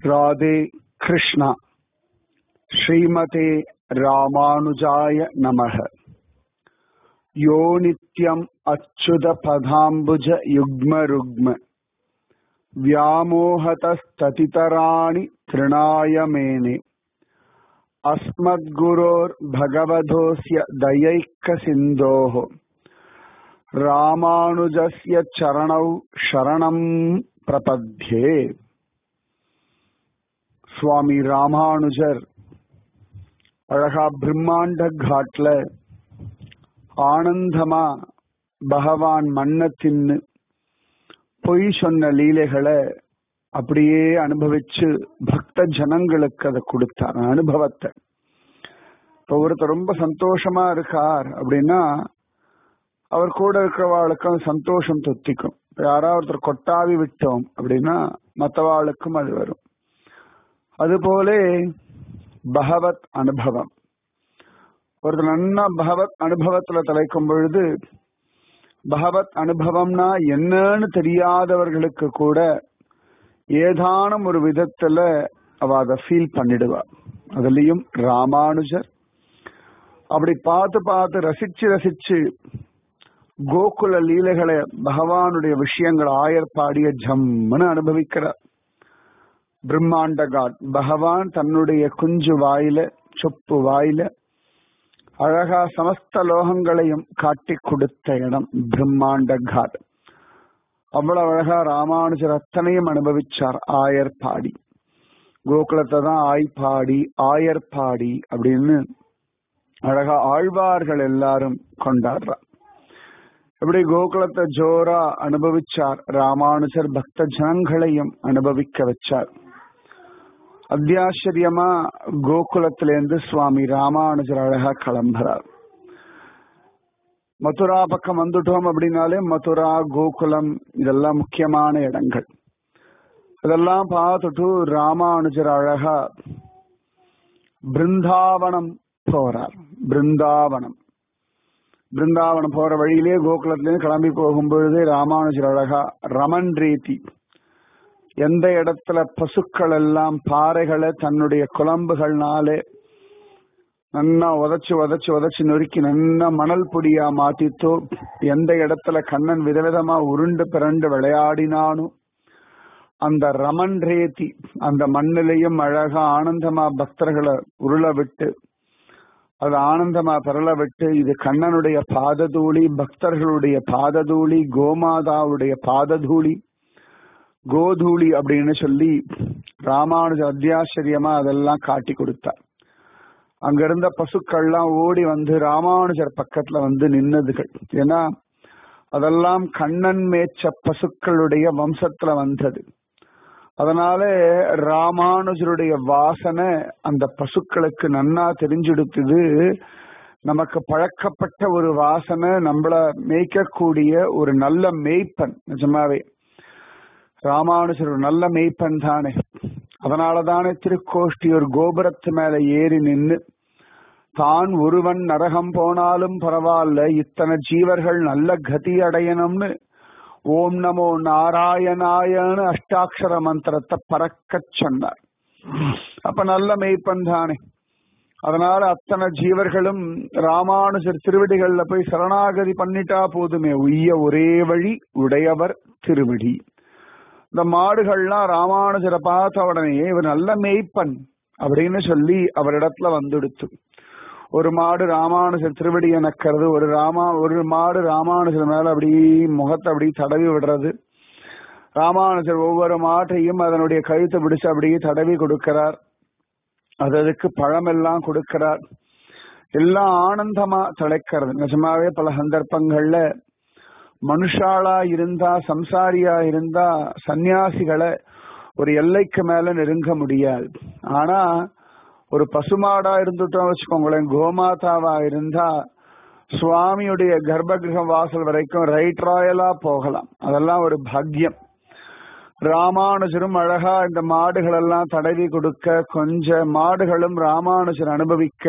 ராதே கிருஷ்ணா ஸ்ரீமதே ராமானுஜாய நமக யோ நித்யம் அச்சுத பதாம்புஜ யுக்ம ருக்ம व्यामोहतस्ततितराणि तृणाय मेने अस्मद्गुरोर्भगवधोऽस्य दयैकसिन्धोः ராமானுஜஸ்ய சரணௌ சரணம் பிரபத்யே சுவாமி ராமானுஜர் அழகா பிரம்மாண்ட காட்ல ஆனந்தமா பகவான் மண்ண தின்னு பொய் சொன்ன லீலைகளை அப்படியே அனுபவிச்சு பக்த ஜனங்களுக்கு அதை கொடுத்தார் அனுபவத்தை இப்ப ஒருத்தர் ரொம்ப சந்தோஷமா இருக்கார் அப்படின்னா அவர் கூட இருக்கிறவாளுக்கும் சந்தோஷம் தொத்திக்கும் யாராவது ஒருத்தர் கொட்டாவி விட்டோம் அப்படின்னா மற்றவாளுக்கும் அது வரும் அதுபோல பகவத் அனுபவம் ஒருத்தர் நன்னா பகவத் அனுபவத்துல தலைக்கும் பொழுது பகவத் அனுபவம்னா என்னன்னு தெரியாதவர்களுக்கு கூட ஏதானும் ஒரு விதத்துல அவ அதை ஃபீல் பண்ணிடுவா அதுலயும் ராமானுஜர் அப்படி பார்த்து பார்த்து ரசிச்சு ரசிச்சு கோகுல லீலைகளை பகவானுடைய விஷயங்கள் ஆயர்பாடிய ஜம்முன்னு அனுபவிக்கிறார் பிரம்மாண்ட காட் பகவான் தன்னுடைய குஞ்சு வாயில சொப்பு வாயில அழகா சமஸ்த லோகங்களையும் காட்டி கொடுத்த இடம் பிரம்மாண்ட காட் அவ்வளவு அழகா ராமானுஜர் அத்தனையும் அனுபவிச்சார் ஆயர்பாடி கோகுலத்தை தான் ஆய்பாடி ஆயர்பாடி அப்படின்னு அழகா ஆழ்வார்கள் எல்லாரும் கொண்டாடுறார் எப்படி கோகுலத்தை ஜோரா அனுபவிச்சார் ராமானுஜர் பக்த ஜனங்களையும் அனுபவிக்க வச்சார் அத்தியாச்சரியமா கோகுலத்திலேருந்து சுவாமி ராமானுஜர் அழகா கிளம்புறார் மதுரா பக்கம் வந்துட்டோம் அப்படின்னாலே மதுரா கோகுலம் இதெல்லாம் முக்கியமான இடங்கள் இதெல்லாம் பார்த்துட்டு ராமானுஜர் அழகா பிருந்தாவனம் போறார் பிருந்தாவனம் பிருந்தாவனம் போற வழியிலே கோகுலத்திலேருந்து கிளம்பி போகும்பொழுது ராமானுஜர் அழகா ரமன் ரீதி எந்த இடத்துல பசுக்கள் எல்லாம் பாறைகளை தன்னுடைய குழம்புகள்னாலே நன்னா உதச்சு உதச்சு உதச்சு நொறுக்கி நன்னா மணல் பொடியா மாத்தித்தோ எந்த இடத்துல கண்ணன் விதவிதமா உருண்டு பிறண்டு விளையாடினானோ அந்த ரமன் ரேத்தி அந்த மண்ணிலையும் அழகா ஆனந்தமா பக்தர்களை உருள விட்டு அது ஆனந்தமா பெறல விட்டு இது கண்ணனுடைய பாததூளி பக்தர்களுடைய பாததூளி கோமாதாவுடைய பாததூளி கோதூளி அப்படின்னு சொல்லி ராமானுஜ அத்தியாச்சரியமா அதெல்லாம் காட்டி கொடுத்தார் அங்க இருந்த பசுக்கள்லாம் ஓடி வந்து ராமானுஜர் பக்கத்துல வந்து நின்னதுகள் ஏன்னா அதெல்லாம் கண்ணன் மேய்ச்ச பசுக்களுடைய வம்சத்துல வந்தது அதனால ராமானுஜருடைய வாசனை அந்த பசுக்களுக்கு நன்னா தெரிஞ்செடுத்தது நமக்கு பழக்கப்பட்ட ஒரு வாசனை நம்மள மேய்க்கக்கூடிய ஒரு நல்ல மேய்ப்பன் நிஜமாவே ராமானுஜர் ஒரு நல்ல மெய்ப்பன் தானே அதனாலதானே திருக்கோஷ்டி ஒரு கோபுரத்து மேல ஏறி நின்று தான் ஒருவன் நரகம் போனாலும் பரவாயில்ல இத்தனை ஜீவர்கள் நல்ல கதி அடையணும்னு ஓம் நமோ நாராயணாயன்னு அஷ்டாட்சர மந்திரத்தை பறக்க சொன்னார் அப்ப நல்ல மெய்ப்பன் தானே அதனால அத்தனை ஜீவர்களும் ராமானுஜர் திருவடிகள்ல போய் சரணாகதி பண்ணிட்டா போதுமே உய்ய ஒரே வழி உடையவர் திருவடி இந்த மாடுகள்லாம் ராமானுஜரை பார்த்த உடனே இவர் நல்ல மேய்ப்பன் அப்படின்னு சொல்லி அவரிடத்துல வந்துடுத்து ஒரு மாடு ராமானுஜர் திருவடி எனக்கிறது ஒரு ராமா ஒரு மாடு ராமானுஜர் மேல அப்படி முகத்தை அப்படி தடவி விடுறது ராமானுஜர் ஒவ்வொரு மாட்டையும் அதனுடைய கழுத்தை பிடிச்சு அப்படியே தடவி கொடுக்கிறார் அது அதுக்கு பழமெல்லாம் கொடுக்கிறார் எல்லாம் ஆனந்தமா தலைக்கிறது நிஜமாவே பல சந்தர்ப்பங்கள்ல மனுஷாளா இருந்தா சம்சாரியா இருந்தா சந்நியாசிகளை ஒரு எல்லைக்கு மேல நெருங்க முடியாது ஆனா ஒரு பசுமாடா இருந்துட்டோம் வச்சுக்கோங்களேன் கோமாதாவா இருந்தா சுவாமியுடைய கர்ப்பகிரக வாசல் வரைக்கும் ரைட் ராயலா போகலாம் அதெல்லாம் ஒரு பாக்கியம் ராமானுஜரும் அழகா இந்த மாடுகள் எல்லாம் தடவி கொடுக்க கொஞ்ச மாடுகளும் ராமானுஜர் அனுபவிக்க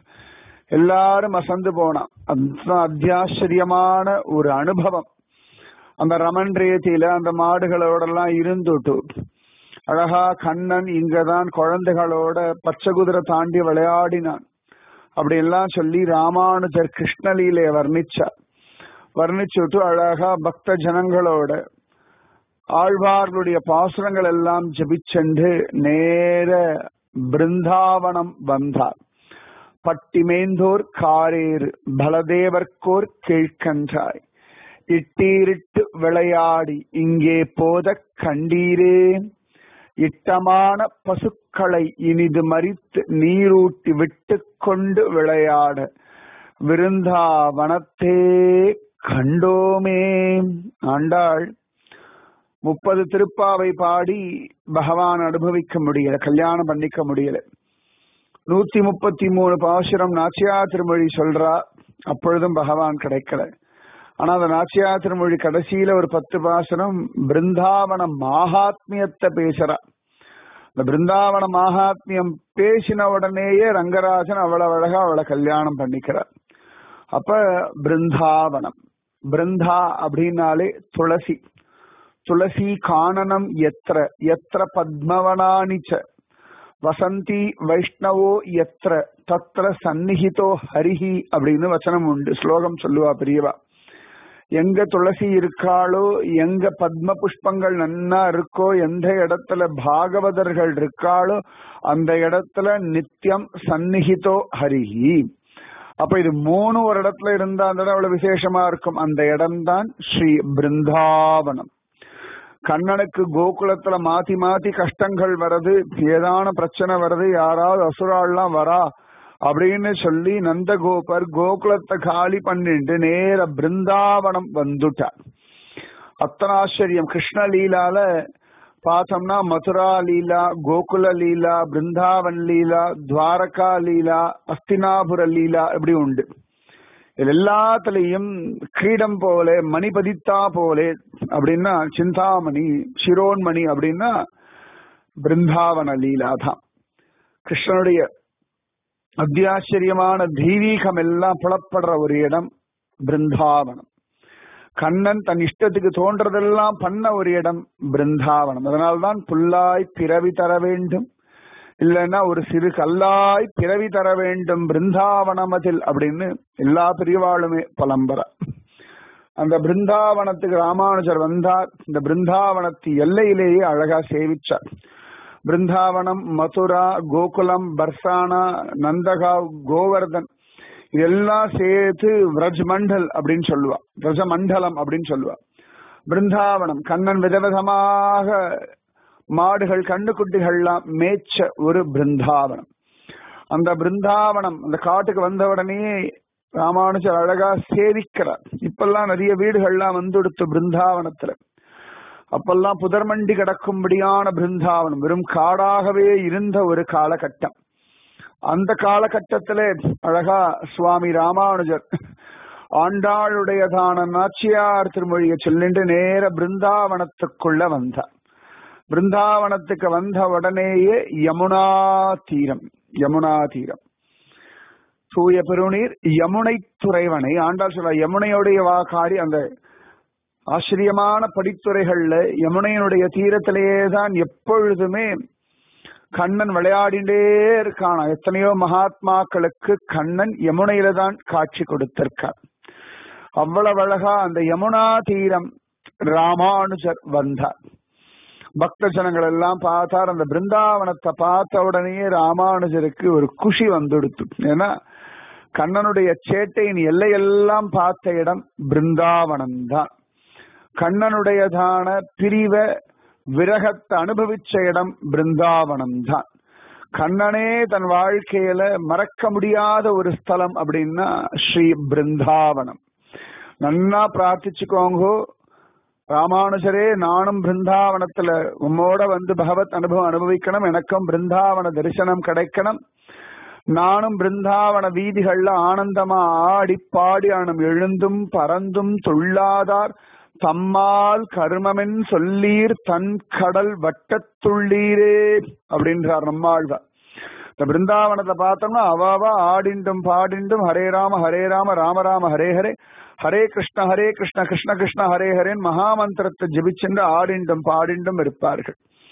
எல்லாரும் அசந்து போனான் அதுதான் அத்தியாச்சரியமான ஒரு அனுபவம் அந்த ரமன் ரேத்தியில அந்த மாடுகளோட எல்லாம் இருந்துட்டு அழகா கண்ணன் இங்கதான் குழந்தைகளோட பச்சை குதிரை தாண்டி விளையாடினான் அப்படி எல்லாம் சொல்லி ராமானுஜர் கிருஷ்ணலீலைய வர்ணிச்சார் வர்ணிச்சுட்டு அழகா பக்த ஜனங்களோட ஆழ்வார்களுடைய பாசுரங்கள் எல்லாம் ஜபிச்சென்று நேர பிருந்தாவனம் வந்தார் பட்டிமேந்தோர் காரேறு பலதேவர்க்கோர் கீழ்கன்றாய் இட்டீரிட்டு விளையாடி இங்கே போத கண்டீரே இட்டமான பசுக்களை இனிது மறித்து நீரூட்டி விட்டு கொண்டு விளையாட விருந்தாவனத்தே கண்டோமே ஆண்டாள் முப்பது திருப்பாவை பாடி பகவான் அனுபவிக்க முடியல கல்யாணம் பண்ணிக்க முடியல நூத்தி முப்பத்தி மூணு பாசுரம் நாச்சியா திருமொழி சொல்றா அப்பொழுதும் பகவான் கிடைக்கல ஆனா அந்த நாச்சியா திருமொழி கடைசியில ஒரு பத்து பாசுரம் பிருந்தாவன மாகாத்மியத்தை பேசுறா இந்த பிருந்தாவன மாகாத்மியம் பேசின உடனேயே ரங்கராஜன் அவ்வளவு அழகா அவளை கல்யாணம் பண்ணிக்கிறார் அப்ப பிருந்தாவனம் பிருந்தா அப்படின்னாலே துளசி துளசி காணனம் எத்திர எத்திர பத்மவனானிச்ச வசந்தி வைஷ்ணவோ எத்திர தத்திர சந்நிகிதோ ஹரிஹி அப்படின்னு வச்சனம் உண்டு ஸ்லோகம் சொல்லுவா பெரியவா எங்க துளசி இருக்காளோ எங்க பத்ம புஷ்பங்கள் நன்னா இருக்கோ எந்த இடத்துல பாகவதர்கள் இருக்காளோ அந்த இடத்துல நித்தியம் சந்நிகிதோ ஹரிஹி அப்ப இது மூணு ஒரு இடத்துல இருந்தா அந்த இடம் அவ்வளவு விசேஷமா இருக்கும் அந்த இடம்தான் ஸ்ரீ பிருந்தாவனம் கண்ணனுக்கு கோகுலத்துல மாத்தி மாத்தி கஷ்டங்கள் வருது ஏதான பிரச்சனை வருது யாராவது அசுராள்லாம் வரா அப்படின்னு சொல்லி நந்தகோபர் கோகுலத்தை காலி பண்ணிட்டு நேர பிருந்தாவனம் வந்துட்டார் அத்தனை ஆச்சரியம் கிருஷ்ண லீலால பார்த்தோம்னா மதுரா லீலா கோகுல லீலா பிருந்தாவன் லீலா துவாரகா லீலா அஸ்தினாபுர லீலா இப்படி உண்டு இது எல்லாத்துலயும் கிரீடம் போல மணி பதித்தா போலே அப்படின்னா சிந்தாமணி சிரோன்மணி அப்படின்னா பிருந்தாவன லீலா தான் கிருஷ்ணனுடைய அத்தியாச்சரியமான தெய்வீகம் எல்லாம் புலப்படுற ஒரு இடம் பிருந்தாவனம் கண்ணன் தன் இஷ்டத்துக்கு தோன்றதெல்லாம் பண்ண ஒரு இடம் பிருந்தாவனம் அதனால்தான் புல்லாய் பிறவி தர வேண்டும் இல்லைன்னா ஒரு சிறு கல்லாய் பிறவி தர வேண்டும் பிருந்தாவனமதில் அப்படின்னு எல்லா பிரிவாளுமே பலம்பர அந்த பிருந்தாவனத்துக்கு ராமானுஜர் வந்தார் இந்த பிருந்தாவனத்து எல்லையிலேயே அழகா சேவிச்சார் பிருந்தாவனம் மதுரா கோகுலம் பர்சானா நந்தகாவ் கோவர்தன் இதெல்லாம் சேர்த்து விரஜ் மண்டல் அப்படின்னு சொல்லுவா விரஜ மண்டலம் அப்படின்னு சொல்லுவா பிருந்தாவனம் கண்ணன் விதவிதமாக மாடுகள் கண்ணுக்குட்டிகள்லாம் மேய்ச்ச ஒரு பிருந்தாவனம் அந்த பிருந்தாவனம் அந்த காட்டுக்கு வந்த உடனே ராமானுஜர் அழகா சேவிக்கிறார் இப்பெல்லாம் நிறைய வீடுகள்லாம் வந்துடுத்து பிருந்தாவனத்துல அப்பெல்லாம் புதர்மண்டி கிடக்கும்படியான பிருந்தாவனம் வெறும் காடாகவே இருந்த ஒரு காலகட்டம் அந்த காலகட்டத்திலே அழகா சுவாமி ராமானுஜர் ஆண்டாளுடையதான நாச்சியார் திருமொழியை சொல்லிட்டு நேர பிருந்தாவனத்துக்குள்ள வந்தார் பிருந்தாவனத்துக்கு வந்த உடனேயே யமுனா தீரம் யமுனா தீரம் தூய பெருநீர் யமுனை துறைவனை ஆண்டாள் சொல்ல யமுனையுடைய வாக்காடி அந்த ஆச்சரியமான படித்துறைகள்ல யமுனையினுடைய தீரத்திலேயே தான் எப்பொழுதுமே கண்ணன் விளையாடிண்டே இருக்கானா எத்தனையோ மகாத்மாக்களுக்கு கண்ணன் யமுனையில தான் காட்சி கொடுத்திருக்கார் அவ்வளவு அழகா அந்த யமுனா தீரம் ராமானுஜர் வந்தார் பக்த ஜனங்கள் எல்லாம் பார்த்தார் அந்த பிருந்தாவனத்தை பார்த்த உடனேயே ராமானுஜருக்கு ஒரு குஷி வந்துடுத்து ஏன்னா கண்ணனுடைய சேட்டையின் எல்லையெல்லாம் பார்த்த இடம் பிருந்தாவனம் தான் கண்ணனுடையதான பிரிவ விரகத்தை அனுபவிச்ச இடம் பிருந்தாவனம் தான் கண்ணனே தன் வாழ்க்கையில மறக்க முடியாத ஒரு ஸ்தலம் அப்படின்னா ஸ்ரீ பிருந்தாவனம் நன்னா பிரார்த்திச்சுக்கோங்கோ ராமானுஜரே நானும் பிருந்தாவனத்துல உம்மோட வந்து பகவத் அனுபவம் அனுபவிக்கணும் எனக்கும் பிருந்தாவன தரிசனம் கிடைக்கணும் நானும் பிருந்தாவன வீதிகள்ல ஆனந்தமா ஆடி பாடி ஆனும் எழுந்தும் பறந்தும் துள்ளாதார் தம்மால் கருமமென் சொல்லீர் தன் கடல் வட்டத்துள்ளீரே அப்படின்றார் நம்மாழ்வார் இந்த பிருந்தாவனத்தை பார்த்தோம்னா அவாவா ஆடிண்டும் பாடிண்டும் ஹரே ராம ஹரே ராம ராம ராம ஹரே ஹரே ஹரே கிருஷ்ண ஹரே கிருஷ்ண கிருஷ்ண கிருஷ்ண ஹரே ஹரேன் மகாமந்திரத்தை ஜபிச்சென்று ஆடிண்டும் பாடிண்டும் இருப்பார்கள்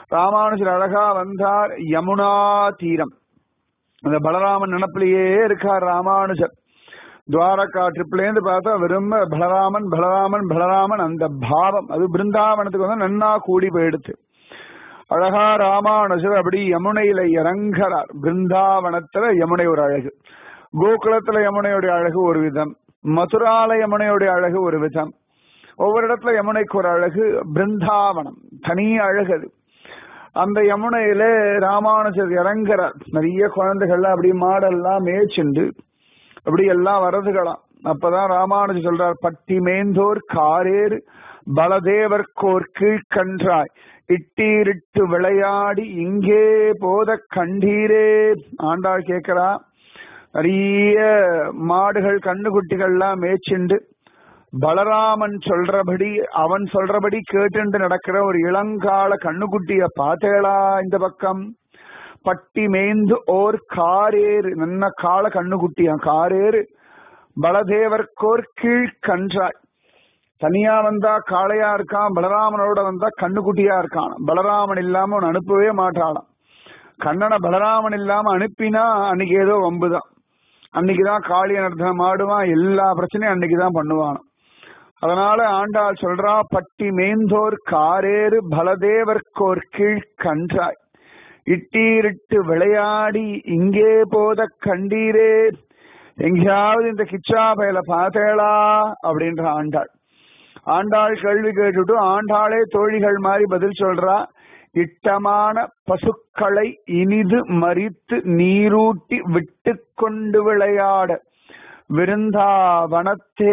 ராமானுஜர் அழகா வந்தார் யமுனா தீரம் அந்த பலராமன் நினப்பிலேயே இருக்கார் ராமானுஜர் துவாரகா ட்ரிப்லேருந்து பார்த்தா வெறும் பலராமன் பலராமன் பலராமன் அந்த பாவம் அது பிருந்தாவனத்துக்கு வந்து நன்னா கூடி போயிடுத்து அழகா ராமானுஜர் அப்படி யமுனையில இறங்குறார் பிருந்தாவனத்துல யமுனை ஒரு அழகு கோகுலத்துல யமுனையுடைய அழகு ஒரு விதம் மதுரால யமுனையுடைய அழகு ஒரு விதம் ஒவ்வொரு இடத்துல யமுனைக்கு ஒரு அழகு பிருந்தாவனம் தனி அழகு அது அந்த யமுனையில ராமானுஜர் இறங்குறார் நிறைய குழந்தைகள்லாம் அப்படி மாடெல்லாம் மேய்ச்சுண்டு அப்படி எல்லாம் வரதுகளாம் அப்பதான் ராமானுஜர் சொல்றார் பட்டி மேந்தோர் காரேறு பலதேவர்கோர் கீழ்கன்றாய் இட்டீரிட்டு விளையாடி இங்கே போத கண்டீரே ஆண்டாள் கேட்கிறா நிறைய மாடுகள் கண்ணுக்குட்டிகள்லாம் மேய்ச்சிண்டு பலராமன் சொல்றபடி அவன் சொல்றபடி கேட்டுண்டு நடக்கிற ஒரு இளங்கால கண்ணுக்குட்டிய பார்த்தேளா இந்த பக்கம் பட்டி மேய்ந்து ஓர் காரேறு நல்ல கால கண்ணுக்குட்டியா காரேறு பலதேவர்க்கோர் கீழ் கன்றாய் தனியா வந்தா காளையா இருக்கான் பலராமனோட வந்தா கண்ணுக்குட்டியா இருக்கான் பலராமன் இல்லாம அவன் அனுப்பவே மாட்டாளாம் கண்ணனை பலராமன் இல்லாம அனுப்பினா அன்னைக்கு ஏதோ வம்புதான் அன்னைக்குதான் காளிய நர்த்தனம் ஆடுவான் எல்லா பிரச்சனையும் அன்னைக்குதான் பண்ணுவான் அதனால ஆண்டாள் சொல்றா பட்டி மேந்தோர் காரேறு பலதேவர்க்கோர் கீழ் கன்றாய் இட்டீரிட்டு விளையாடி இங்கே போத கண்டீரே எங்கேயாவது இந்த கிச்சா பயல பார்த்தேளா அப்படின்ற ஆண்டாள் ஆண்டாள் கேள்வி கேட்டுட்டு ஆண்டாளே தோழிகள் மாதிரி பதில் சொல்றா இட்டமான பசுக்களை இனிது மறித்து நீரூட்டி விட்டு கொண்டு விளையாட விருந்தாவனத்தே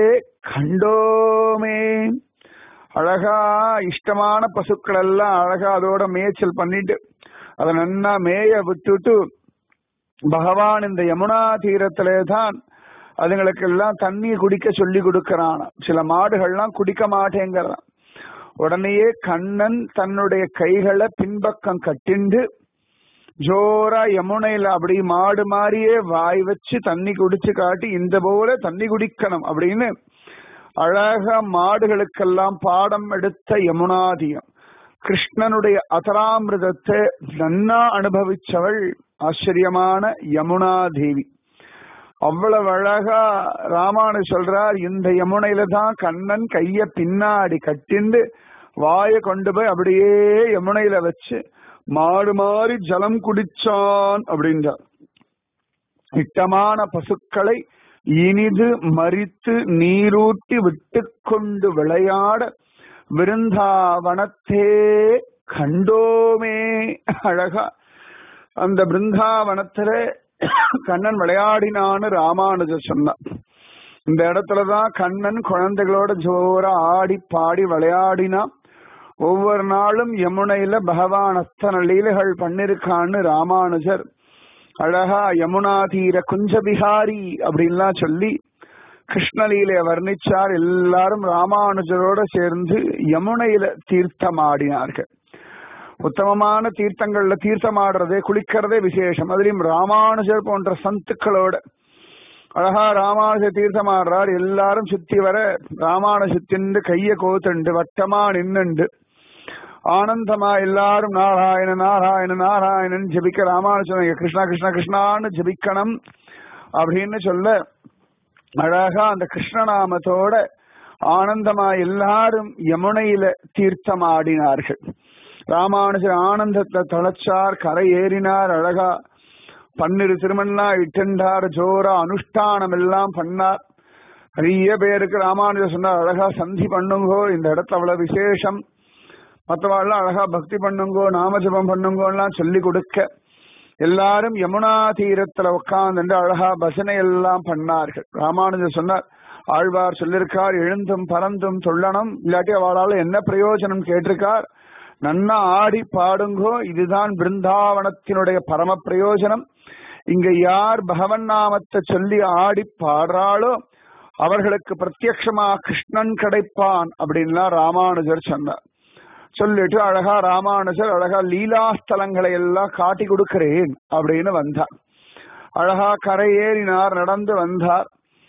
கண்டோமே அழகா இஷ்டமான பசுக்கள் எல்லாம் அழகா அதோட மேய்ச்சல் பண்ணிட்டு அதை நன்னா மேய விட்டுட்டு பகவான் இந்த யமுனா தீரத்திலே தான் அதுங்களுக்கு எல்லாம் தண்ணி குடிக்க சொல்லி கொடுக்கறான் சில மாடுகள்லாம் குடிக்க மாட்டேங்கிறான் உடனேயே கண்ணன் தன்னுடைய கைகளை பின்பக்கம் கட்டிண்டு ஜோரா யமுனையில அப்படி மாடு மாதிரியே வாய் வச்சு தண்ணி குடிச்சு காட்டி இந்த போல தண்ணி குடிக்கணும் அப்படின்னு அழக மாடுகளுக்கெல்லாம் பாடம் எடுத்த யமுனாதியம் கிருஷ்ணனுடைய அதராமிரதத்தை நன்னா அனுபவிச்சவள் ஆச்சரியமான யமுனா தேவி அவ்வளவு அழகா ராமானு சொல்றார் இந்த யமுனையில தான் கண்ணன் கைய பின்னாடி கட்டிண்டு வாய கொண்டு போய் அப்படியே யமுனையில வச்சு மாடு மாறி ஜலம் குடிச்சான் அப்படின்றார் இட்டமான பசுக்களை இனிது மறித்து நீரூட்டி விட்டு கொண்டு விளையாட விருந்தாவனத்தே கண்டோமே அழகா அந்த பிருந்தாவனத்துல கண்ணன் விளையாடினான்னு ராமானுஜர் சொன்னார் இந்த இடத்துலதான் கண்ணன் குழந்தைகளோட ஜோரா ஆடி பாடி விளையாடினா ஒவ்வொரு நாளும் யமுனையில பகவான் அத்தனை லீலைகள் பண்ணிருக்கான்னு ராமானுஜர் அழகா யமுனா தீர குஞ்சபிகாரி அப்படின்லாம் சொல்லி கிருஷ்ணலீலைய வர்ணிச்சார் எல்லாரும் ராமானுஜரோட சேர்ந்து யமுனையில தீர்த்தமாடினார்கள் உத்தமமான தீர்த்தங்கள்ல தீர்த்தமாடுறதே குளிக்கிறதே விசேஷம் அதுலயும் ராமானுஜர் போன்ற சந்துக்களோட அழகா ராமானுஜ தீர்த்தமாடுறார் எல்லாரும் சுத்தி வர ராமானுஜ திண்டு கைய கோத்துண்டு வட்டமா நின்னுண்டு ஆனந்தமா எல்லாரும் நாராயண நாராயண நாராயணன் ஜபிக்க ராமானுஜன் கிருஷ்ணா கிருஷ்ணா கிருஷ்ணான்னு ஜபிக்கணும் அப்படின்னு சொல்ல அழகா அந்த கிருஷ்ணநாமத்தோட ஆனந்தமா எல்லாரும் யமுனையில தீர்த்தம் ஆடினார்கள் ராமானுஜர் ஆனந்தத்தை தளச்சார் கரை ஏறினார் அழகா பன்னிரு திருமண்ணா இட்டென்றார் ஜோரா அனுஷ்டானம் எல்லாம் பண்ணார் நிறைய பேருக்கு ராமானுஜர் சொன்னார் அழகா சந்தி பண்ணுங்கோ இந்த இடத்துல அவ்வளவு விசேஷம் மற்றவாள்லாம் அழகா பக்தி பண்ணுங்கோ நாமஜபம் பண்ணுங்கோலாம் சொல்லி கொடுக்க எல்லாரும் யமுனா தீரத்துல உட்கார்ந்து அழகா பஜனை எல்லாம் பண்ணார்கள் ராமானுஜர் சொன்னார் ஆழ்வார் சொல்லியிருக்கார் எழுந்தும் பறந்தும் தொள்ளணும் இல்லாட்டி அவளால என்ன பிரயோஜனம் கேட்டிருக்கார் நன்னா ஆடி பாடுங்கோ இதுதான் பிருந்தாவனத்தினுடைய பரம பிரயோஜனம் இங்க யார் பகவன் நாமத்தை சொல்லி ஆடி பாடுறாளோ அவர்களுக்கு பிரத்யக்ஷமா கிருஷ்ணன் கிடைப்பான் அப்படின்லாம் ராமானுஜர் சொன்னார் சொல்லிட்டு அழகா ராமானுஜர் அழகா லீலாஸ்தலங்களை எல்லாம் காட்டி கொடுக்கிறேன் அப்படின்னு வந்தார் அழகா கரை ஏறினார் நடந்து வந்தார்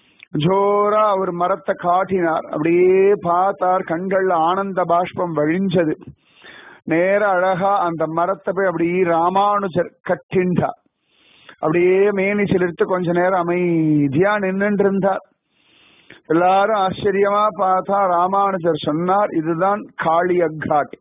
ஜோரா அவர் மரத்தை காட்டினார் அப்படியே பார்த்தார் கண்கள்ல ஆனந்த பாஷ்பம் வழிஞ்சது நேர அழகா அந்த மரத்தை போய் அப்படியே ராமானுஜர் கட்டின்றார் அப்படியே மேனி சிலிர்த்து கொஞ்ச நேரம் அமைதியா நின்னுட்டு இருந்தார் எல்லாரும் ஆச்சரியமா பார்த்தா ராமானுஜர் சொன்னார் இதுதான் காளியக்காட்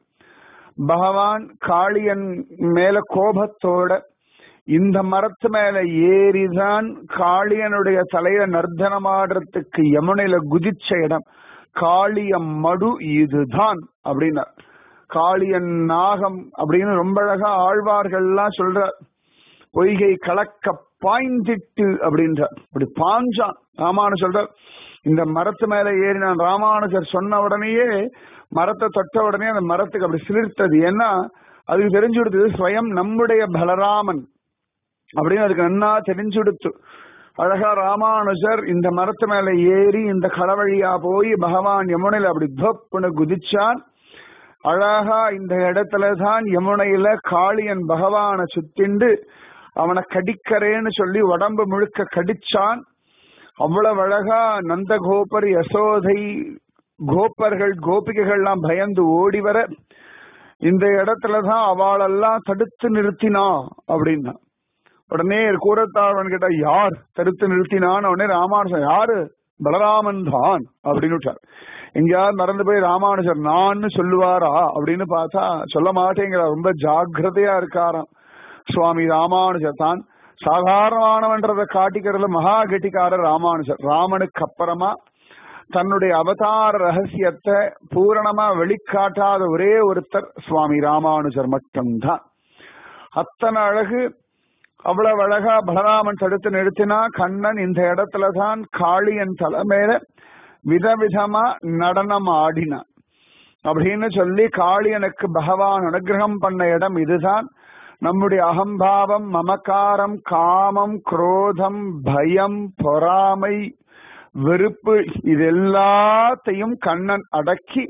பகவான் காளியன் மேல கோபத்தோட இந்த மரத்து மேல ஏறிதான் காளியனுடைய தலையில நர்த்தனமாடுறதுக்கு யமுனையில குதிச்ச இடம் காளிய மடு இதுதான் அப்படின்னார் காளியன் நாகம் அப்படின்னு ரொம்ப அழகா ஆழ்வார்கள்லாம் சொல்றார் பொய்கை கலக்க பாய்ந்திட்டு அப்படின்றார் அப்படி பாஞ்சான் ராமானு சொல்றார் இந்த மரத்து மேல ஏறினான் ராமானுஜர் சொன்ன உடனேயே மரத்தை தொட்ட உடனே அந்த மரத்துக்கு அப்படி சிலிர்த்தது ஏன்னா அதுக்கு தெரிஞ்சு கொடுத்தது ஸ்வயம் நம்முடைய பலராமன் அப்படின்னு அதுக்கு நன்னா தெரிஞ்சு கொடுத்து அழகா ராமானுஜர் இந்த மரத்து மேல ஏறி இந்த களவழியா போய் பகவான் யமுனையில அப்படி தொப்புன்னு குதிச்சான் அழகா இந்த இடத்துல தான் யமுனையில காளியன் பகவானை சுத்திண்டு அவனை கடிக்கிறேன்னு சொல்லி உடம்பு முழுக்க கடிச்சான் அவ்வளவு அழகா நந்த கோபர் யசோதை கோப்பர்கள் கோபிகைகள்லாம் பயந்து ஓடி வர இந்த இடத்துலதான் அவளெல்லாம் தடுத்து நிறுத்தினா அப்படின்னா உடனே கூறத்தாழ்வன் கிட்ட யார் தடுத்து நிறுத்தினான்னு உடனே ராமானுஜன் யாரு பலராமன் தான் அப்படின்னு விட்டார் எங்கேயாவது மறந்து போய் ராமானுஜர் நான் சொல்லுவாரா அப்படின்னு பார்த்தா சொல்ல மாட்டேங்கிறார் ரொம்ப ஜாக்கிரதையா இருக்காராம் சுவாமி ராமானுஜர் தான் சாதாரணமானவன்றதை காட்டிக்கிறதுல மகா கெட்டிக்காரர் ராமானுஜர் ராமனுக்கு அப்புறமா தன்னுடைய அவதார ரகசியத்தை பூரணமா வெளிக்காட்டாத ஒரே ஒருத்தர் சுவாமி ராமானுஜர் மட்டும்தான் அத்தனை அழகு அவ்வளவு அழகா பலராமன் தடுத்து நிறுத்தினா கண்ணன் இந்த இடத்துல தான் காளியன் தலைமையில விதவிதமா நடனம் ஆடினான் அப்படின்னு சொல்லி காளியனுக்கு பகவான் அனுகிரகம் பண்ண இடம் இதுதான் நம்முடைய அகம்பாவம் மமக்காரம் காமம் குரோதம் பயம் பொறாமை வெறுப்பு இது எல்லாத்தையும் கண்ணன் அடக்கி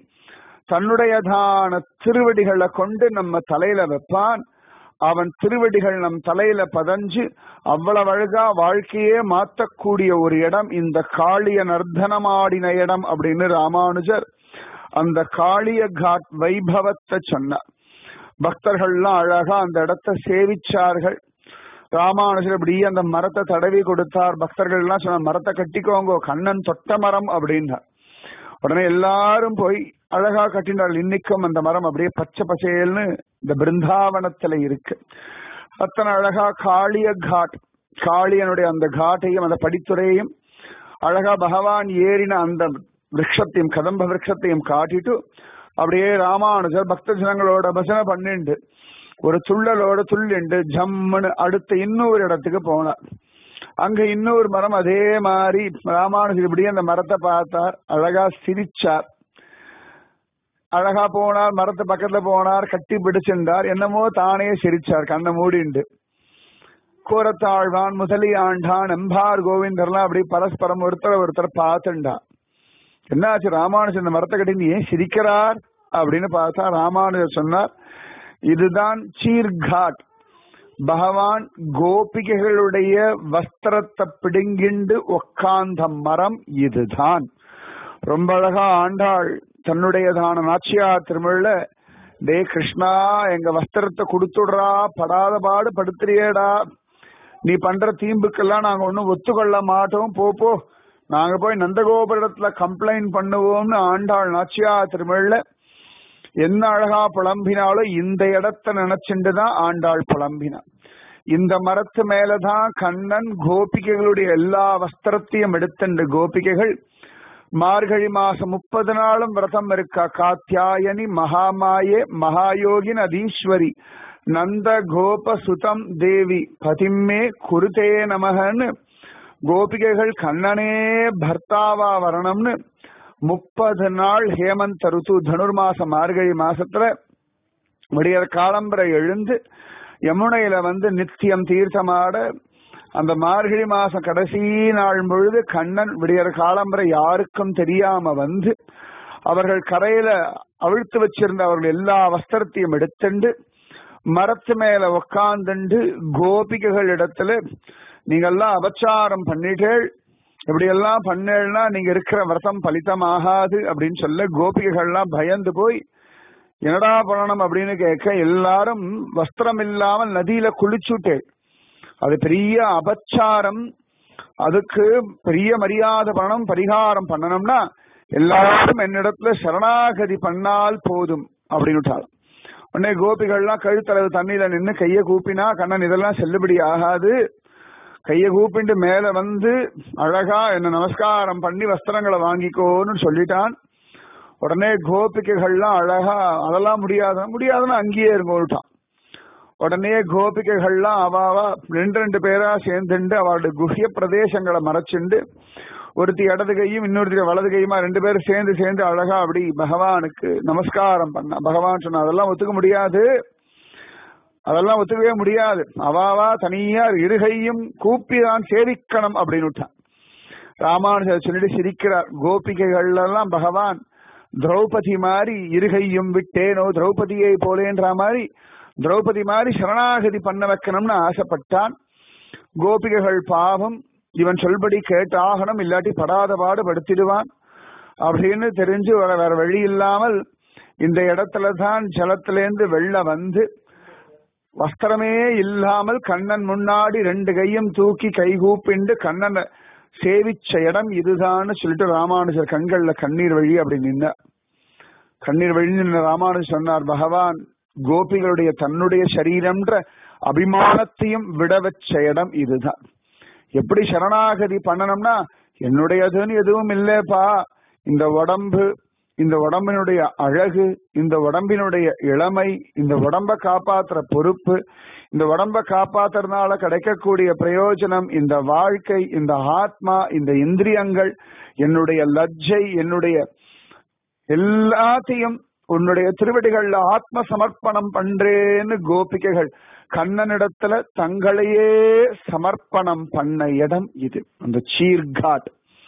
தன்னுடையதான திருவடிகளை கொண்டு நம்ம தலையில வைப்பான் அவன் திருவடிகள் நம் தலையில பதஞ்சு அவ்வளவு அழகா வாழ்க்கையே மாத்தக்கூடிய ஒரு இடம் இந்த காளிய நர்த்தனமாடின இடம் அப்படின்னு ராமானுஜர் அந்த காளிய காட் வைபவத்தை சொன்னார் பக்தர்கள்லாம் அழகா அந்த இடத்தை சேவிச்சார்கள் ராமானுஜர் இப்படி அந்த மரத்தை தடவி கொடுத்தார் பக்தர்கள் எல்லாம் சொன்ன மரத்தை கட்டிக்கோங்க கண்ணன் தொட்ட மரம் அப்படின்னார் உடனே எல்லாரும் போய் அழகா கட்டினார்கள் இன்னைக்கும் அந்த மரம் அப்படியே பச்சை பசேல்னு இந்த பிருந்தாவனத்துல இருக்கு அத்தனை அழகா காளிய காட் காளியனுடைய அந்த காட்டையும் அந்த படித்துறையையும் அழகா பகவான் ஏறின அந்த விரக்ஷத்தையும் கதம்ப விரக்ஷத்தையும் காட்டிட்டு அப்படியே ராமானுஜர் பக்த ஜனங்களோட பசனை பண்ணிண்டு ஒரு துள்ளலோட துள்ளிண்டு ஜம்முன்னு அடுத்த இன்னொரு இடத்துக்கு போனார் அங்க இன்னொரு மரம் அதே மாதிரி ராமானுஜர் இப்படியே அந்த மரத்தை பார்த்தார் அழகா சிரிச்சார் அழகா போனார் மரத்து பக்கத்துல போனார் கட்டி பிடிச்சிருந்தார் என்னமோ தானே சிரிச்சார் கண்ணை மூடிண்டு கூரத்தாழ்வான் முதலி ஆண்டான் எம்பார் கோவிந்தர்லாம் அப்படி பரஸ்பரம் ஒருத்தர் ஒருத்தர் பார்த்துண்டா என்னாச்சு ராமானுஜர் இந்த மரத்தை கட்டி ஏன் சிரிக்கிறார் அப்படின்னு பார்த்தா ராமானுஜர் சொன்னார் இதுதான் சீர்காட் பகவான் கோபிகைகளுடைய வஸ்திரத்தை பிடுங்கிண்டு உக்காந்த மரம் இதுதான் ரொம்ப அழகா ஆண்டாள் தன்னுடையதான நாச்சியார் திருமழில டே கிருஷ்ணா எங்க வஸ்திரத்தை கொடுத்துடுறா படாத பாடு படுத்துறியேடா நீ பண்ற தீம்புக்கெல்லாம் நாங்க ஒன்னும் ஒத்துக்கொள்ள மாட்டோம் போ போ நாங்க போய் நந்தகோபுரத்துல கம்ப்ளைண்ட் பண்ணுவோம்னு ஆண்டாள் நாச்சியார் திருமழில என்ன அழகா புலம்பினாலும் இந்த இடத்த நினைச்சுட்டு தான் ஆண்டாள் புலம்பினா இந்த மரத்து மேலதான் கண்ணன் கோபிகைகளுடைய எல்லா வஸ்திரத்தையும் எடுத்துண்டு கோபிகைகள் மார்கழி மாசம் முப்பது நாளும் விரதம் இருக்கா காத்தியாயனி மகாமாயே மகாயோகின் அதீஸ்வரி நந்த கோப சுதம் தேவி பதிம்மே குருதே நமகன்னு கோபிகைகள் கண்ணனே பர்த்தாவா வரணும்னு முப்பது நாள் ஹேமந்த் ருத்து தனுர்மாச மார்கழி மாசத்துல விடியற் காலம்பரை எழுந்து யமுனையில வந்து நித்தியம் தீர்த்தமாட அந்த மார்கழி மாசம் கடைசி நாள் பொழுது கண்ணன் விடியற் காலம்பரை யாருக்கும் தெரியாம வந்து அவர்கள் கரையில அவிழ்த்து வச்சிருந்த அவர்கள் எல்லா வஸ்திரத்தையும் எடுத்துண்டு மரத்து மேல உக்காந்துண்டு கோபிகைகள் இடத்துல நீங்கெல்லாம் அபச்சாரம் பண்ணிட்டேள் இப்படி எல்லாம் பண்ணேன்னா நீங்க இருக்கிற விரதம் பலிதமாகாது அப்படின்னு சொல்ல கோபிகைகள்லாம் பயந்து போய் என்னடா பண்ணணும் அப்படின்னு கேட்க எல்லாரும் வஸ்திரம் இல்லாமல் நதியில குளிச்சுட்டே அது பெரிய அபச்சாரம் அதுக்கு பெரிய மரியாதை பண்ணணும் பரிகாரம் பண்ணணும்னா எல்லாரும் என்னிடத்துல சரணாகதி பண்ணால் போதும் அப்படின்னு உடனே கோபிகள்லாம் கழுத்தளவு தண்ணியில நின்று கைய கூப்பினா கண்ணன் இதெல்லாம் செல்லுபடி ஆகாது கைய கூப்பிட்டு மேல வந்து அழகா என்ன நமஸ்காரம் பண்ணி வஸ்திரங்களை வாங்கிக்கோன்னு சொல்லிட்டான் உடனே கோபிகைகள்லாம் அழகா அதெல்லாம் முடியாத முடியாதுன்னு அங்கேயே இருங்கோட்டான் உடனே கோபிகைகள்லாம் அவாவா ரெண்டு ரெண்டு பேரா சேர்ந்துண்டு அவளுடைய குஹ்ய பிரதேசங்களை மறைச்சுண்டு ஒருத்தி இடது கையும் இன்னொருத்தி வலது கையுமா ரெண்டு பேரும் சேர்ந்து சேர்ந்து அழகா அப்படி பகவானுக்கு நமஸ்காரம் பண்ண பகவான் சொன்ன அதெல்லாம் ஒத்துக்க முடியாது அதெல்லாம் ஒத்துக்கவே முடியாது அவாவா தனியா இருகையும் கூப்பிதான் சேவிக்கணும் அப்படின்னு விட்டான் ராமானுஜர் சொல்லிட்டு சிரிக்கிறார் கோபிகைகள் எல்லாம் பகவான் திரௌபதி மாதிரி இருகையும் விட்டேனோ திரௌபதியை போலேன்ற மாதிரி திரௌபதி மாதிரி சரணாகதி பண்ண வைக்கணும்னு ஆசைப்பட்டான் கோபிகைகள் பாவம் இவன் சொல்படி கேட்டாகணும் இல்லாட்டி படாத பாடு படுத்திடுவான் அப்படின்னு தெரிஞ்சு வேற வேற வழி இல்லாமல் இந்த இடத்துல தான் ஜலத்திலேருந்து வெள்ள வந்து வஸ்திரமே இல்லாமல் கண்ணன் முன்னாடி ரெண்டு கையும் தூக்கி கைகூப்பிண்டு கண்ணனை சேவிச்ச இடம் இதுதான்னு சொல்லிட்டு ராமானுஜர் கண்கள்ல கண்ணீர் வழி அப்படி நின்ன கண்ணீர் வழி நின்ன ராமானுஜர் சொன்னார் பகவான் கோபிகளுடைய தன்னுடைய சரீரம்ன்ற அபிமானத்தையும் விட வச்ச இடம் இதுதான் எப்படி சரணாகதி பண்ணணும்னா என்னுடையதுன்னு எதுவும் இல்லப்பா இந்த உடம்பு இந்த உடம்பினுடைய அழகு இந்த உடம்பினுடைய இளமை இந்த உடம்ப காப்பாத்துற பொறுப்பு இந்த உடம்ப காப்பாத்துறதுனால கிடைக்கக்கூடிய பிரயோஜனம் இந்த வாழ்க்கை இந்த ஆத்மா இந்த இந்திரியங்கள் என்னுடைய லஜ்ஜை என்னுடைய எல்லாத்தையும் உன்னுடைய திருவடிகள்ல ஆத்ம சமர்ப்பணம் பண்றேன்னு கோபிகைகள் கண்ணனிடத்துல தங்களையே சமர்ப்பணம் பண்ண இடம் இது அந்த சீர்காட்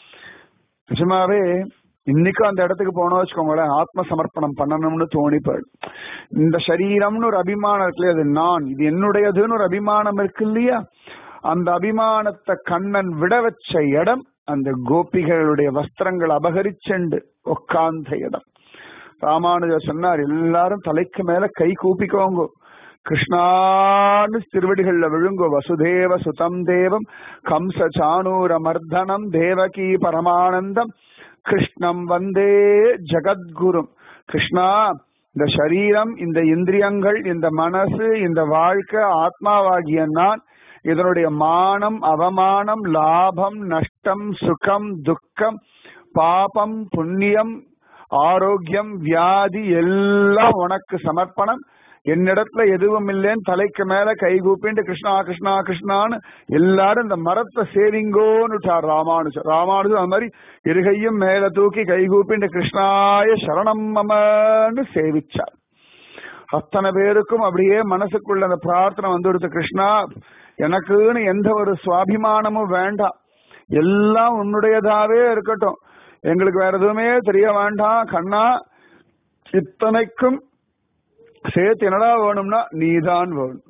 நிஜமாவே இன்னைக்கும் அந்த இடத்துக்கு போனோம் வச்சுக்கோங்களேன் ஆத்ம சமர்ப்பணம் பண்ணணும்னு தோணி போயிடும் இந்த சரீரம்னு ஒரு அபிமானம் இருக்கு அது நான் இது என்னுடையதுன்னு ஒரு அபிமானம் இருக்கு இல்லையா அந்த அபிமானத்தை கண்ணன் விட வச்ச இடம் அந்த கோபிகளுடைய வஸ்திரங்கள் அபகரிச்செண்டு உட்கார்ந்த இடம் ராமானுஜர் சொன்னார் எல்லாரும் தலைக்கு மேல கை கூப்பிக்கோங்க கிருஷ்ணான்னு திருவடிகள்ல விழுங்கோ வசுதேவ சுதம் தேவம் கம்ச சானூர மர்தனம் தேவகி பரமானந்தம் கிருஷ்ணம் வந்தே ஜகத்குரும் கிருஷ்ணா இந்த சரீரம் இந்த இந்திரியங்கள் இந்த மனசு இந்த வாழ்க்கை ஆத்மாவாகிய நான் இதனுடைய மானம் அவமானம் லாபம் நஷ்டம் சுகம் துக்கம் பாபம் புண்ணியம் ஆரோக்கியம் வியாதி எல்லாம் உனக்கு சமர்ப்பணம் என்னிடத்துல எதுவும் இல்லைன்னு தலைக்கு மேல கை கூப்பிட்டு கிருஷ்ணா கிருஷ்ணா கிருஷ்ணான்னு எல்லாரும் இந்த மரத்தை சேவிங்கோன்னுட்டார் ராமானுஜர் ராமானுஜர் அந்த மாதிரி இருகையும் மேல தூக்கி கை கூப்பிட்டு கிருஷ்ணாய சரணம் மமன்னு சேவிச்சார் அத்தனை பேருக்கும் அப்படியே மனசுக்குள்ள அந்த பிரார்த்தனை வந்துடுத்து கிருஷ்ணா எனக்குன்னு எந்த ஒரு சுவாபிமானமும் வேண்டாம் எல்லாம் உன்னுடையதாவே இருக்கட்டும் எங்களுக்கு வேற எதுவுமே தெரிய வேண்டாம் கண்ணா இத்தனைக்கும் சேர்த்து என்னடா வேணும்னா நீதான் வேணும்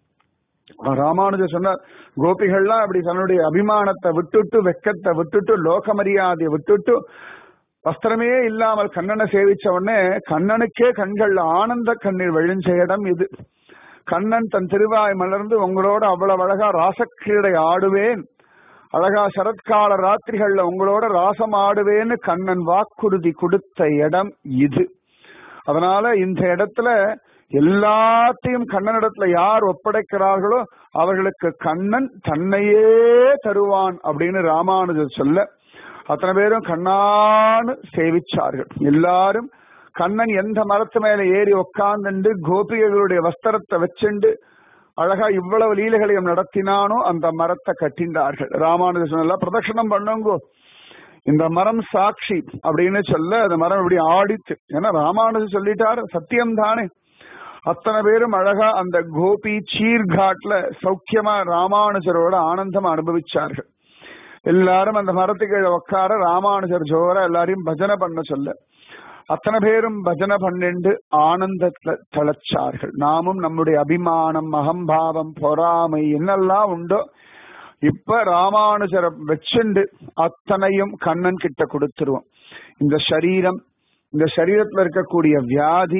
ராமானுஜர் சொன்னார் கோபிகள்லாம் அப்படி தன்னுடைய அபிமானத்தை விட்டுட்டு வெக்கத்தை விட்டுட்டு லோக மரியாதையை விட்டுட்டு வஸ்திரமே இல்லாமல் கண்ணனை சேவிச்ச உடனே கண்ணனுக்கே கண்கள்ல ஆனந்த கண்ணீர் விழிஞ்ச இடம் இது கண்ணன் தன் திருவாய் மலர்ந்து உங்களோட அவ்வளவு அழகா ராசக்கிரீடை ஆடுவேன் அழகா சரத்கால ராத்திரிகள்ல உங்களோட ராசம் ஆடுவேன்னு கண்ணன் வாக்குறுதி கொடுத்த இடம் இது அதனால இந்த இடத்துல எல்லாத்தையும் கண்ணனிடத்துல யார் ஒப்படைக்கிறார்களோ அவர்களுக்கு கண்ணன் தன்னையே தருவான் அப்படின்னு ராமானுஜர் சொல்ல அத்தனை பேரும் கண்ணான்னு சேவிச்சார்கள் எல்லாரும் கண்ணன் எந்த மரத்து மேல ஏறி உக்காந்துண்டு கோபிகைகளுடைய வஸ்திரத்தை வச்சுண்டு அழகா இவ்வளவு லீலைகளையும் நடத்தினானோ அந்த மரத்தை கட்டிண்டார்கள் ராமானுஜன் எல்லாம் பிரதட்சணம் பண்ணுங்கோ இந்த மரம் சாட்சி அப்படின்னு சொல்ல அந்த மரம் இப்படி ஆடித்து ஏன்னா ராமானுஜன் சொல்லிட்டாரு சத்தியம் தானே அத்தனை பேரும் அழகா அந்த கோபி சீர்காட்ல சௌக்கியமா ராமானுஜரோட ஆனந்தம் அனுபவிச்சார்கள் எல்லாரும் அந்த மரத்துக்கு உட்கார ராமானுஜர் ஜோர எல்லாரையும் பஜனை பண்ண சொல்ல அத்தனை பேரும் பஜனை பண்ணிண்டு ஆனந்தத்துல தளச்சார்கள் நாமும் நம்முடைய அபிமானம் அகம்பாவம் பொறாமை என்னெல்லாம் உண்டோ இப்ப ராமானுஜரை வச்சுண்டு அத்தனையும் கண்ணன் கிட்ட கொடுத்துருவோம் இந்த சரீரம் இந்த சரீரத்துல இருக்கக்கூடிய வியாதி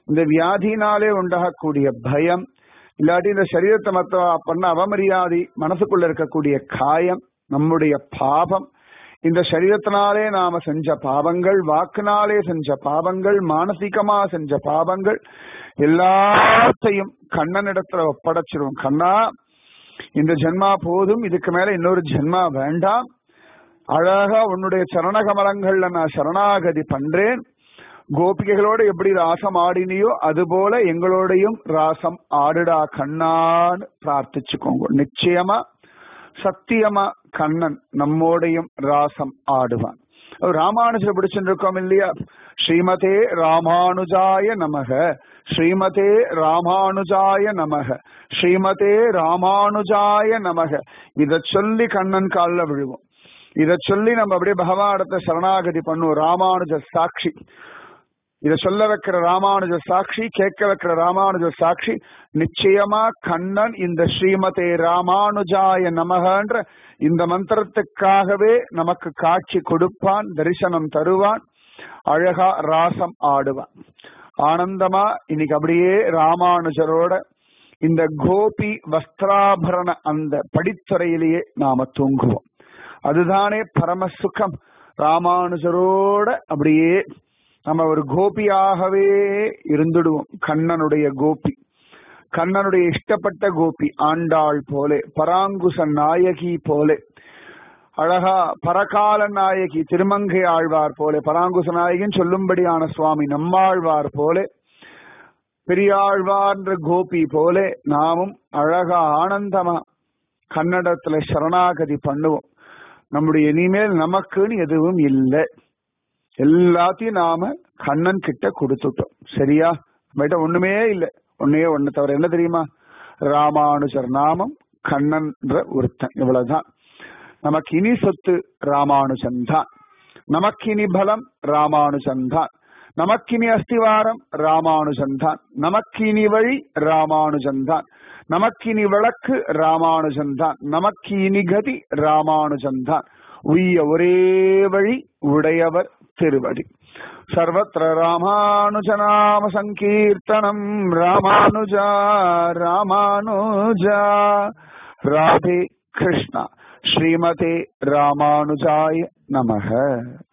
இந்த வியாதினாலே உண்டாகக்கூடிய பயம் இல்லாட்டி இந்த சரீரத்தை மத்த பண்ண அவமரியாதை மனசுக்குள்ள இருக்கக்கூடிய காயம் நம்முடைய பாபம் இந்த சரீரத்தினாலே நாம செஞ்ச பாவங்கள் வாக்குனாலே செஞ்ச பாவங்கள் மானசீகமா செஞ்ச பாவங்கள் எல்லாத்தையும் கண்ணனிடத்துல ஒப்படைச்சிருவோம் கண்ணா இந்த ஜென்மா போதும் இதுக்கு மேல இன்னொரு ஜென்மா வேண்டாம் அழகா உன்னுடைய சரணகமலங்கள்ல நான் சரணாகதி பண்றேன் கோபிகைகளோட எப்படி ராசம் ஆடினியோ அது போல எங்களோடையும் ராசம் ஆடுடா கண்ணான்னு பிரார்த்திச்சுக்கோங்க நிச்சயமா சத்தியமா கண்ணன் நம்மோடையும் ராசம் ஆடுவான் ராமானுஜர் பிடிச்சிருக்கோம் இல்லையா ஸ்ரீமதே ராமானுஜாய நமக ஸ்ரீமதே ராமானுஜாய நமக ஸ்ரீமதே ராமானுஜாய நமக இத சொல்லி கண்ணன் காலில் விழுவோம் இத சொல்லி நம்ம அப்படியே பகவானத்தை சரணாகதி பண்ணுவோம் ராமானுஜ சாட்சி இத சொல்ல வைக்கிற ராமானுஜ சாட்சி கேட்க வைக்கிற ராமானுஜ சாட்சி நிச்சயமா கண்ணன் இந்த ஸ்ரீமதே ராமானுஜாய நமகன்ற இந்த மந்திரத்துக்காகவே நமக்கு காட்சி கொடுப்பான் தரிசனம் தருவான் அழகா ராசம் ஆடுவான் ஆனந்தமா இன்னைக்கு அப்படியே ராமானுஜரோட இந்த கோபி வஸ்திராபரண அந்த படித்துறையிலேயே நாம தூங்குவோம் அதுதானே பரம சுகம் ராமானுஜரோட அப்படியே நம்ம ஒரு கோபியாகவே இருந்துடுவோம் கண்ணனுடைய கோபி கண்ணனுடைய இஷ்டப்பட்ட கோபி ஆண்டாள் போலே பராங்குச நாயகி போலே அழகா பரகால நாயகி திருமங்கை ஆழ்வார் போலே பராங்குச நாயகின்னு சொல்லும்படியான சுவாமி நம்மாழ்வார் போலே பெரியாழ்வார்ன்ற கோபி போலே நாமும் அழகா ஆனந்தமா கன்னடத்துல சரணாகதி பண்ணுவோம் நம்முடைய இனிமேல் நமக்குன்னு எதுவும் இல்லை எல்லாத்தையும் நாம கண்ணன் கிட்ட கொடுத்துட்டோம் சரியா நம்மகிட்ட ஒண்ணுமே இல்லை ஒன்னே ஒண்ணு தவிர என்ன தெரியுமா ராமானுஜர் நாமம் கண்ணன்ற ஒருத்தன் இவ்வளவுதான் நமக்கு இனி சொத்து ராமானுஜன் தான் நமக்கினி பலம் ராமானுஜன் தான் நமக்கினி அஸ்திவாரம் ராமானுஜன் தான் நமக்கினி வழி ராமானுஜன் தான் நமக்கினி விளக்கு ராமானுஜன் தான் நமக்கு இனி கதி ராமானுஜன் தான் உய்ய ஒரே வழி உடையவர் திருவடி சர்வத்திர ராமானுஜநாம சங்கீர்த்தனம் ராமானுஜா ராமானுஜா ராதே கிருஷ்ணா ஸ்ரீமதே ராமானுஜாய நமக